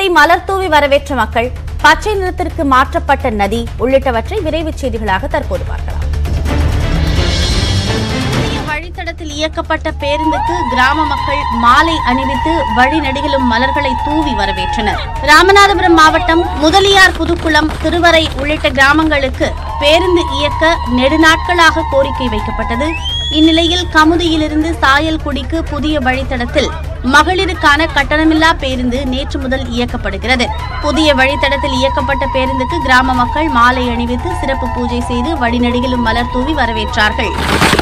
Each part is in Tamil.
பேருந்தை மலர் தூவி வரவேற்ற மக்கள் பச்சை நிறத்திற்கு மாற்றப்பட்ட நதி உள்ளிட்டவற்றை விரைவுச் செய்திகளாக தற்போது பார்க்கலாம் புதிய வழித்தடத்தில் இயக்கப்பட்ட பேருந்துக்கு கிராம மக்கள் மாலை அணிவித்து வழிநெடுகிலும் மலர்களை தூவி வரவேற்றனர் ராமநாதபுரம் மாவட்டம் முதலியார் புதுக்குளம் திருவரை உள்ளிட்ட கிராமங்களுக்கு பேருந்து இயக்க நெடுநாட்களாக கோரிக்கை வைக்கப்பட்டது இந்நிலையில் கமுதியிலிருந்து சாயல்குடிக்கு புதிய வழித்தடத்தில் மகளிருக்கான கட்டணமில்லா பேருந்து நேற்று முதல் இயக்கப்படுகிறது புதிய வழித்தடத்தில் இயக்கப்பட்ட பேருந்துக்கு கிராம மக்கள் மாலை அணிவித்து சிறப்பு பூஜை செய்து வழிநெடுகிலும் மலர் தூவி வரவேற்றார்கள்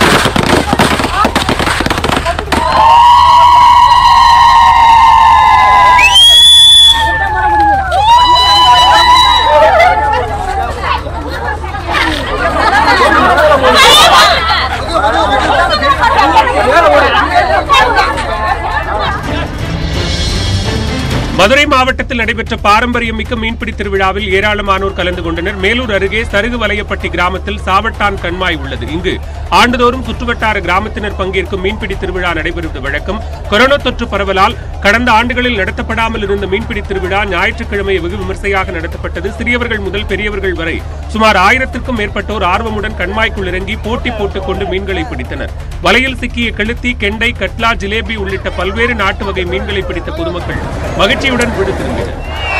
மதுரை மாவட்டத்தில் நடைபெற்ற பாரம்பரியம் மிக்க மீன்பிடி திருவிழாவில் ஏராளமானோர் கலந்து கொண்டனர் மேலூர் அருகே சருகு வலையப்பட்டி கிராமத்தில் சாவட்டான் கண்மாய் உள்ளது இங்கு ஆண்டுதோறும் சுற்றுவட்டார கிராமத்தினர் பங்கேற்கும் மீன்பிடி திருவிழா நடைபெறுவது வழக்கம் கொரோனா தொற்று பரவலால் கடந்த ஆண்டுகளில் நடத்தப்படாமல் இருந்த மீன்பிடி திருவிழா ஞாயிற்றுக்கிழமை வெகு விமர்சையாக நடத்தப்பட்டது சிறியவர்கள் முதல் பெரியவர்கள் வரை சுமார் ஆயிரத்திற்கும் மேற்பட்டோர் ஆர்வமுடன் கண்மாய்க்குள் இறங்கி போட்டி போட்டுக் கொண்டு மீன்களை பிடித்தனர் வலையில் சிக்கிய கெளுத்தி கெண்டை கட்லா ஜிலேபி உள்ளிட்ட பல்வேறு நாட்டு வகை மீன்களை பிடித்த பொதுமக்கள் மகிழ்ச்சியுடன் வீடு திரும்பினர்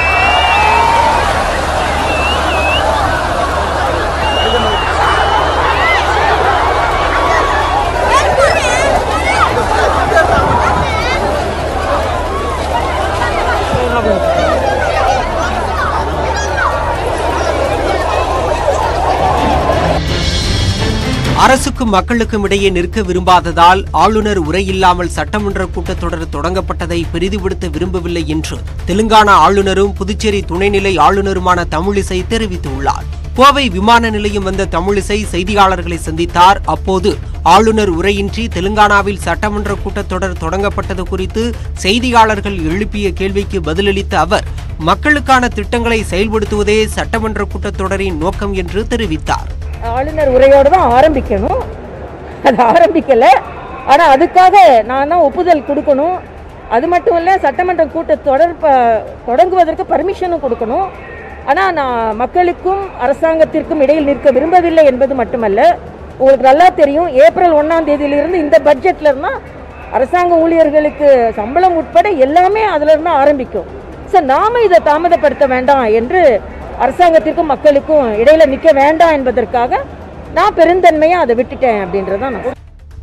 அரசுக்கும் மக்களுக்கும் இடையே நிற்க விரும்பாததால் ஆளுநர் உரையில்லாமல் சட்டமன்ற கூட்டத்தொடர் தொடங்கப்பட்டதை பெரிதுபடுத்த விரும்பவில்லை என்று தெலுங்கானா ஆளுநரும் புதுச்சேரி துணைநிலை ஆளுநருமான தமிழிசை தெரிவித்துள்ளார் கோவை விமான நிலையம் வந்த தமிழிசை செய்தியாளர்களை சந்தித்தார் அப்போது ஆளுநர் உரையின்றி தெலுங்கானாவில் சட்டமன்ற கூட்டத்தொடர் தொடங்கப்பட்டது குறித்து செய்தியாளர்கள் எழுப்பிய கேள்விக்கு பதிலளித்த அவர் மக்களுக்கான திட்டங்களை செயல்படுத்துவதே சட்டமன்ற கூட்டத்தொடரின் நோக்கம் என்று தெரிவித்தார் ஆளுநர் உரையோடு தான் ஆரம்பிக்கணும் அது ஆரம்பிக்கல ஆனால் அதுக்காக நான் தான் ஒப்புதல் கொடுக்கணும் அது மட்டும் இல்லை சட்டமன்ற கூட்ட தொடர் ப- தொடங்குவதற்கு பர்மிஷனும் கொடுக்கணும் ஆனால் நான் மக்களுக்கும் அரசாங்கத்திற்கும் இடையில் நிற்க விரும்பவில்லை என்பது மட்டுமல்ல உங்களுக்கு நல்லா தெரியும் ஏப்ரல் ஒன்றாம் தேதியிலிருந்து இந்த பட்ஜெட்ல இருந்தால் அரசாங்க ஊழியர்களுக்கு சம்பளம் உட்பட எல்லாமே அதுல இருந்து ஆரம்பிக்கும் சார் நாம இதை தாமதப்படுத்த வேண்டாம் என்று அரசாங்கத்திற்கும் மக்களுக்கும் இடையில நிற்க வேண்டாம் என்பதற்காக நான் பெருந்தன்மையா அதை விட்டுட்டேன் அப்படின்றதான் நான்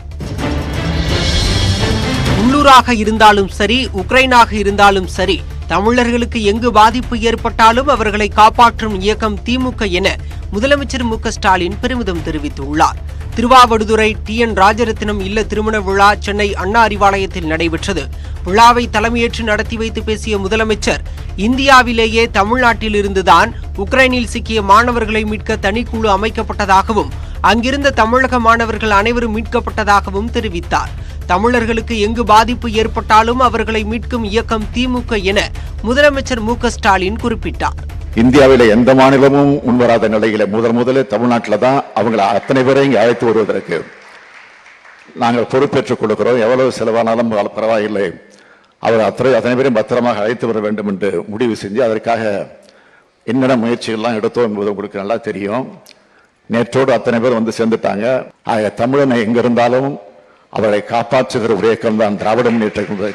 உள்ளூராக இருந்தாலும் சரி உக்ரைனாக இருந்தாலும் சரி தமிழர்களுக்கு எங்கு பாதிப்பு ஏற்பட்டாலும் அவர்களை காப்பாற்றும் இயக்கம் திமுக என முதலமைச்சர் மு க ஸ்டாலின் பெருமிதம் தெரிவித்துள்ளார் திருவாவடுதுறை டி என் ராஜரத்தினம் இல்ல திருமண விழா சென்னை அண்ணா அறிவாலயத்தில் நடைபெற்றது விழாவை தலைமையேற்று நடத்தி வைத்து பேசிய முதலமைச்சர் இந்தியாவிலேயே தமிழ்நாட்டில் இருந்துதான் உக்ரைனில் சிக்கிய மாணவர்களை மீட்க தனிக்குழு அமைக்கப்பட்டதாகவும் அங்கிருந்த தமிழக மாணவர்கள் அனைவரும் மீட்கப்பட்டதாகவும் தெரிவித்தார் தமிழர்களுக்கு எங்கு பாதிப்பு ஏற்பட்டாலும் அவர்களை மீட்கும் இயக்கம் திமுக என முதலமைச்சர் மு க ஸ்டாலின் குறிப்பிட்டார் இந்தியாவில எந்த மாநிலமும் முன்வராத நிலையில முதல் முதல்ல தமிழ்நாட்டில் தான் அவங்களை அத்தனை பேரை இங்கே அழைத்து வருவதற்கு நாங்கள் பொறுப்பேற்றுக் கொடுக்கிறோம் எவ்வளவு செலவானாலும் பர- பரவாயில்லை அவர் அத்தனை அத்தனை பேரையும் பத்திரமாக அழைத்து வர வேண்டும் என்று முடிவு செஞ்சு அதற்காக என்னென்ன முயற்சிகள்லாம் எடுத்தோம் என்பது உங்களுக்கு நல்லா தெரியும் நேற்றோடு அத்தனை பேர் வந்து சேர்ந்துட்டாங்க ஆக தமிழனை எங்க இருந்தாலும் அவரை காப்பாற்றுகிற ஒரு இயக்கம் தான் திராவிட முன்னேற்ற கழகம்.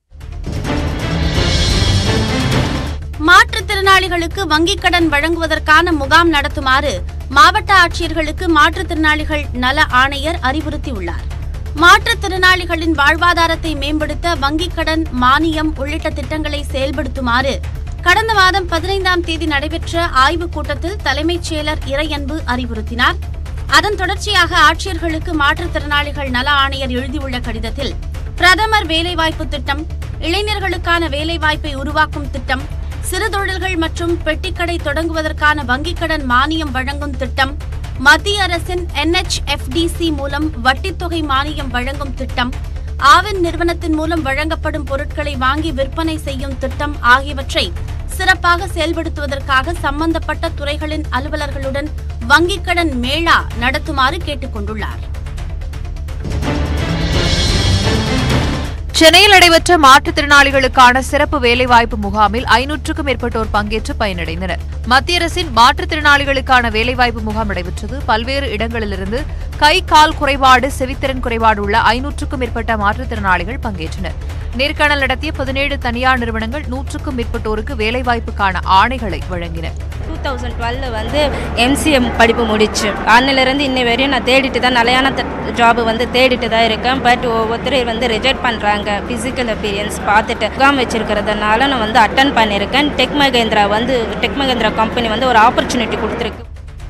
மாற்றுத்திறனாளிகளுக்கு வங்கிக் கடன் வழங்குவதற்கான முகாம் நடத்துமாறு மாவட்ட ஆட்சியர்களுக்கு மாற்றுத்திறனாளிகள் நல ஆணையர் அறிவுறுத்தியுள்ளார் மாற்றுத்திறனாளிகளின் வாழ்வாதாரத்தை மேம்படுத்த வங்கிக் கடன் மானியம் உள்ளிட்ட திட்டங்களை செயல்படுத்துமாறு கடந்த மாதம் பதினைந்தாம் தேதி நடைபெற்ற ஆய்வுக் கூட்டத்தில் தலைமைச் செயலர் இறையன்பு அறிவுறுத்தினார் அதன் தொடர்ச்சியாக ஆட்சியர்களுக்கு மாற்றுத்திறனாளிகள் நல ஆணையர் எழுதியுள்ள கடிதத்தில் பிரதமர் வேலைவாய்ப்பு திட்டம் இளைஞர்களுக்கான வேலைவாய்ப்பை உருவாக்கும் திட்டம் சிறு தொழில்கள் மற்றும் பெட்டிக்கடை தொடங்குவதற்கான வங்கிக் கடன் மானியம் வழங்கும் திட்டம் மத்திய அரசின் என்எச்எஃப்டிசி மூலம் வட்டித்தொகை மானியம் வழங்கும் திட்டம் ஆவின் நிறுவனத்தின் மூலம் வழங்கப்படும் பொருட்களை வாங்கி விற்பனை செய்யும் திட்டம் ஆகியவற்றை சிறப்பாக செயல்படுத்துவதற்காக சம்பந்தப்பட்ட துறைகளின் அலுவலர்களுடன் வங்கிக் கடன் மேளா நடத்துமாறு கேட்டுக் கொண்டுள்ளார் சென்னையில் நடைபெற்ற மாற்றுத்திறனாளிகளுக்கான சிறப்பு வேலைவாய்ப்பு முகாமில் ஐநூற்றுக்கும் மேற்பட்டோர் பங்கேற்று பயனடைந்தனர் மத்திய அரசின் மாற்றுத்திறனாளிகளுக்கான வேலைவாய்ப்பு முகாம் நடைபெற்றது பல்வேறு இடங்களிலிருந்து கை கால் குறைபாடு செவித்திறன் குறைபாடு உள்ள ஐநூற்றுக்கும் மேற்பட்ட மாற்றுத்திறனாளிகள் பங்கேற்றனர் நேர்காணல் நடத்திய பதினேழு தனியார் நிறுவனங்கள் நூற்றுக்கும் மேற்பட்டோருக்கு வேலைவாய்ப்புக்கான ஆணைகளை வழங்கின டூ தௌசண்ட் டுவெல்ல வந்து எம்சிஎம் படிப்பு முடிச்சு அன்னிலிருந்து இன்னை வரையும் நான் தேடிட்டு தான் நிலையான ஜாப் வந்து தேடிட்டு தான் இருக்கேன் பட் ஒவ்வொருத்தர் வந்து ரிஜெக்ட் பண்ணுறாங்க ஃபிசிக்கல் அப்பீரியன்ஸ் பார்த்துட்டு முகாம் வச்சிருக்கிறதுனால நான் வந்து அட்டன் பண்ணியிருக்கேன் டெக் மகேந்திரா வந்து டெக் மகேந்திரா கம்பெனி வந்து ஒரு ஆப்பர்ச்சுனிட்டி கொடுத்துருக்கு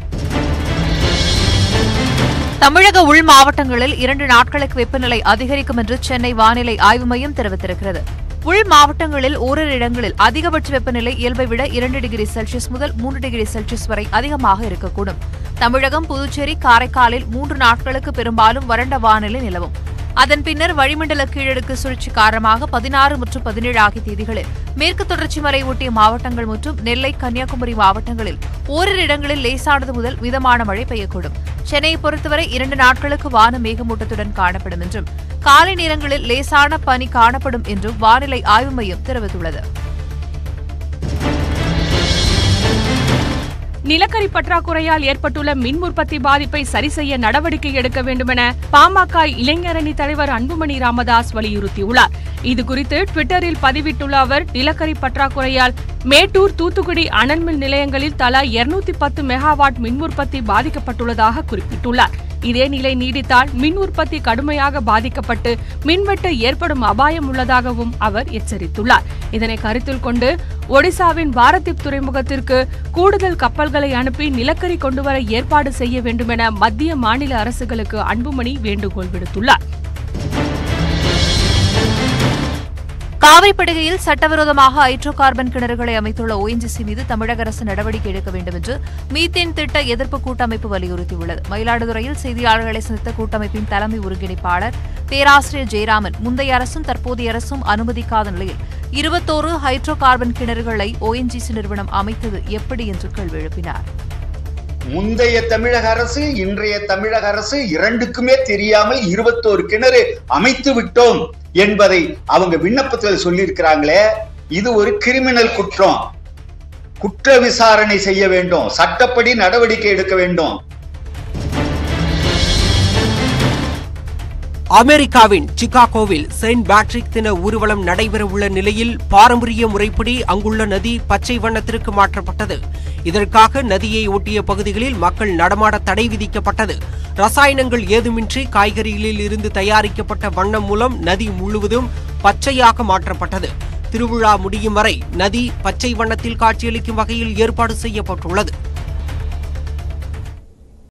தமிழக உள் மாவட்டங்களில் இரண்டு நாட்களுக்கு வெப்பநிலை அதிகரிக்கும் என்று சென்னை வானிலை ஆய்வு மையம் தெரிவித்திருக்கிறது உள் மாவட்டங்களில் ஓரிரு இடங்களில் அதிகபட்ச வெப்பநிலை இயல்பை விட இரண்டு டிகிரி செல்சியஸ் முதல் மூன்று டிகிரி செல்சியஸ் வரை அதிகமாக இருக்கக்கூடும் தமிழகம் புதுச்சேரி காரைக்காலில் மூன்று நாட்களுக்கு பெரும்பாலும் வறண்ட வானிலை நிலவும் அதன் பின்னர் வளிமண்டல கீழடுக்கு சுழற்சி காரணமாக பதினாறு மற்றும் பதினேழு ஆகிய தேதிகளில் மேற்கு தொடர்ச்சி மலை ஒட்டிய மாவட்டங்கள் மற்றும் நெல்லை கன்னியாகுமரி மாவட்டங்களில் ஓரிரு இடங்களில் லேசானது முதல் மிதமான மழை பெய்யக்கூடும் சென்னையை பொறுத்தவரை இரண்டு நாட்களுக்கு வான மேகமூட்டத்துடன் காணப்படும் என்றும் காலை நேரங்களில் லேசான பனி காணப்படும் என்றும் வானிலை ஆய்வு மையம் தெரிவித்துள்ளது நிலக்கரி பற்றாக்குறையால் ஏற்பட்டுள்ள மின் உற்பத்தி பாதிப்பை சரி செய்ய நடவடிக்கை எடுக்க வேண்டுமென பாமக இளைஞரணி தலைவர் அன்புமணி ராமதாஸ் வலியுறுத்தியுள்ளார் இதுகுறித்து டுவிட்டரில் பதிவிட்டுள்ள அவர் நிலக்கரி பற்றாக்குறையால் மேட்டூர் தூத்துக்குடி அனல்மின் நிலையங்களில் தலா 210 பத்து மெகாவாட் மின் உற்பத்தி பாதிக்கப்பட்டுள்ளதாக குறிப்பிட்டுள்ளார் இதே நிலை நீடித்தால் மின் உற்பத்தி கடுமையாக பாதிக்கப்பட்டு மின்வெட்டு ஏற்படும் அபாயம் உள்ளதாகவும் அவர் எச்சரித்துள்ளார் இதனை கருத்தில் கொண்டு ஒடிசாவின் பாரதீப் துறைமுகத்திற்கு கூடுதல் கப்பல்களை அனுப்பி நிலக்கரி கொண்டுவர ஏற்பாடு செய்ய வேண்டுமென மத்திய மாநில அரசுகளுக்கு அன்புமணி வேண்டுகோள் விடுத்துள்ளார் காவிரிப்படுகையில் சட்டவிரோதமாக ஹைட்ரோ கார்பன் கிணறுகளை அமைத்துள்ள ஓஎன்ஜிசி மீது தமிழக அரசு நடவடிக்கை எடுக்க வேண்டும் என்று மீத்தேன் திட்ட எதிர்ப்பு கூட்டமைப்பு வலியுறுத்தியுள்ளது மயிலாடுதுறையில் செய்தியாளர்களை சந்தித்த கூட்டமைப்பின் தலைமை ஒருங்கிணைப்பாளர் பேராசிரியர் ஜெயராமன் முந்தைய அரசும் தற்போதைய அரசும் அனுமதிக்காத நிலையில் இருபத்தோரு ஹைட்ரோ கார்பன் கிணறுகளை ஓஎன்ஜிசி நிறுவனம் அமைத்தது எப்படி என்று கேள்வி எழுப்பினார் முந்தைய தமிழக அரசு இன்றைய தமிழக அரசு இரண்டுக்குமே தெரியாமல் இருபத்தோரு கிணறு அமைத்து விட்டோம் என்பதை அவங்க விண்ணப்பத்தில் சொல்லியிருக்கிறாங்களே இது ஒரு கிரிமினல் குற்றம் குற்ற விசாரணை செய்ய வேண்டும் சட்டப்படி நடவடிக்கை எடுக்க வேண்டும் அமெரிக்காவின் சிகாகோவில் செயின்ட் பேட்ரிக் தின ஊர்வலம் நடைபெறவுள்ள நிலையில் பாரம்பரிய முறைப்படி அங்குள்ள நதி பச்சை வண்ணத்திற்கு மாற்றப்பட்டது இதற்காக நதியை ஒட்டிய பகுதிகளில் மக்கள் நடமாட தடை விதிக்கப்பட்டது ரசாயனங்கள் ஏதுமின்றி காய்கறிகளில் இருந்து தயாரிக்கப்பட்ட வண்ணம் மூலம் நதி முழுவதும் பச்சையாக மாற்றப்பட்டது திருவிழா முடியும் வரை நதி பச்சை வண்ணத்தில் காட்சியளிக்கும் வகையில் ஏற்பாடு செய்யப்பட்டுள்ளது